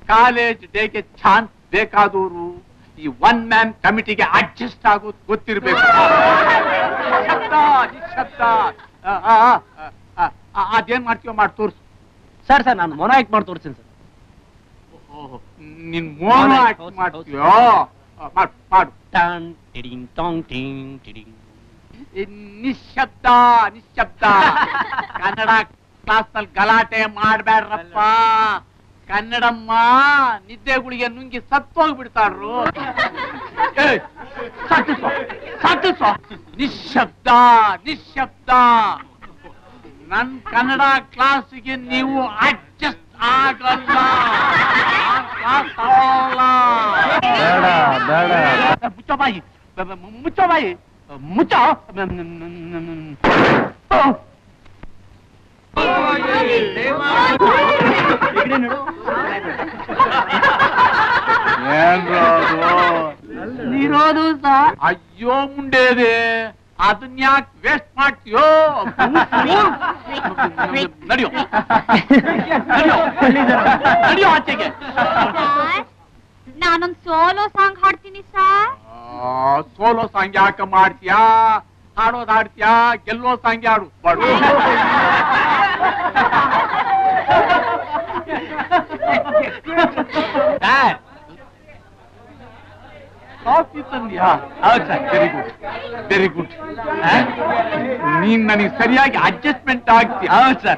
College ಡೇಗೆ chance ಬೇಕಾದವರು ಈ ಒನ್ ಮ್ಯಾನ್ ಕಮಿಟಿಗೆ ಅಡ್ಜಸ್ಟ್ ಆಗೋದು ಗೊತ್ತಿರ್ಬೇಕು ನಿಶ್ಶಬ್ದ ನಿಶ್ಶಬ್ದ ಆ, ಆ, ಆ, ಆ, ಆ, ಅದೇನ್ ಮಾಡ್ತೀವೋ ಮಾಡಿ ತೋರ್ಸು ಸರ್ ಸರ್ ನಾನು ಮೊನ ಆಕ್ಟ್ ಮಾಡಿ ತೋರಿಸ್ತೀನಿ ಸರ್ ಓಹೋ, ನಿನ್ ಮೋನ ಆಕ್ಟ್ ಹೌದು, ಮಾಡ್ತೀಯೋ ಆ, ಮಾಡು ಮಾಡು ಟಾನ್ ಟಿಡಿಂಗ್ ಟಾಂಗ್ ಟಿಂಗ್ ಟಿಡಿಂಗ್ ಈ ನಿಶ್ಶಬ್ದ ನಿಶ್ಶಬ್ದ ಕನ್ನಡ ಕ್ಲಾಸ್ ನಲ್ಲಿ ಗಲಾಟೆ ಮಾಡ್ಬೇಡ್ರಪ್ಪ ಕನ್ನಡಮ್ಮ ನಿದ್ದೆಗುಳಿಗೆ ನುಂಗಿ ಸತ್ತೋಗ್ಬಿಡ್ತಾರ್ರು ಏಯ್, ಸತ್ತಿಸೋ ಸತ್ತಿಸೋ ನಿಶ್ಶಬ್ದ ನಿಶ್ಶಬ್ದ ನನ್ ಕನ್ನಡ ಕ್ಲಾಸಿಗೆ ನೀವು ಅಡ್ಜಸ್ಟ್ ಆಗಲ್ಲ ಆ ಕ್ಲಾಸ್ ತಗೊಳಲ್ಲ. ಮುಚ್ಚೋ ಬಾಯಿ ಬ- ಬ- ಮುಚ್ಚೋ ಬಾಯಿ ಮುಚ್ಚೋ ಇರೋದು ಸರ್ ಅಯ್ಯೋ ಮುಂಡೇದೆ ಅದನ್ನ ಯಾಕೆ ವೇಸ್ಟ್ ಮಾಡ್ತೀಯೋ ನಡಿಯೋ ನಡಿಯೋ ನಡಿಯೋ ಆಚೆಗೆ ನಾನೊಂದ್ ಸೋಲೋ ಸಾಂಗ್ ಹಾಡ್ತೀನಿ ಸರ್ ಆ, ಸೋಲೋ ಸಾಂಗ್ ಯಾಕೆ ಮಾಡ್ತೀಯಾ ಹಾಡೋದ್ ಹಾಡ್ತೀಯಾ ಗೆಲ್ಲೋ ಸಾಂಗ್ ಹಾಡು ಬಡು ಸರ್ ಕಾಫಿ ತಂದ್ಯಾ ಹೌದು sir very good very good ನೀನ್ ನನಗೆ ಸರಿಯಾಗಿ ಅಡ್ಜಸ್ಟ್ಮೆಂಟ್ ಆಗ್ತೀಯ ಹೌದು ಸರ್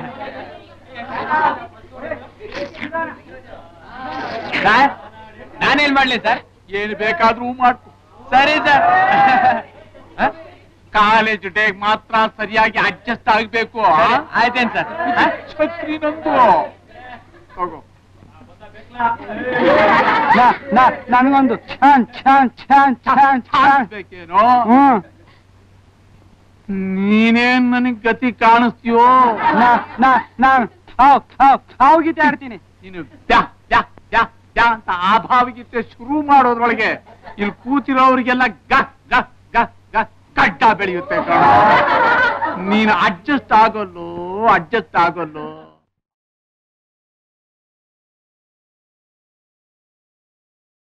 ಸರ್ ನಾನೇನ್ ಮಾಡ್ಲಿ ಸರ್ ಏನ್ ಬೇಕಾದ್ರೂ ಮಾಡ್ಕೊ ಸರಿ ಸರ್ ಕಾಲೇಜ್ ಡೇಗ್ ಮಾತ್ರ ಸರಿಯಾಗಿ ಅಡ್ಜಸ್ಟ್ ಆಗ್ಬೇಕು ಆಯ್ತೇನ್ ಸರ್ ಛತ್ರಿ ನಂದು ತಗೋ ನನಗೊಂದು ಛಾನ್ ಛಾನ್ ಛಾನ್ ಛಾನ್ ಛಾನ್ ಬೇಕೇನೋ ಹ್ಮ್ ನೀನೇನ್ ನನಗ್ ಗತಿ ಕಾಣಿಸ್ತೀಯೋ ನಾ ನಾ ನಾನು ಖಾವ್ ಖಾವ್ ಖಾವ್ ಗೀತೆ ಆಡ್ತೀನಿ ನೀನು ಬ್ಯಾ ಬ್ಯಾ ಬ್ಯಾ ಬ್ಯಾ ಅಂತ ಆ ಭಾವಗೀತೆ ಶುರು ಮಾಡೋದ್ರೊಳಗೆ ಇಲ್ಲಿ ಕೂತಿರೋರಿಗೆಲ್ಲ ಗ ಗ ಗ ಗ ಗಡ್ಡ ಬೆಳೆಯುತ್ತೆ ಕಣೋ. ನೀನು ಅಡ್ಜಸ್ಟ್ ಆಗೋಲ್ಲೋ ಅಡ್ಜಸ್ಟ್ ಆಗೋಲ್ಲೋ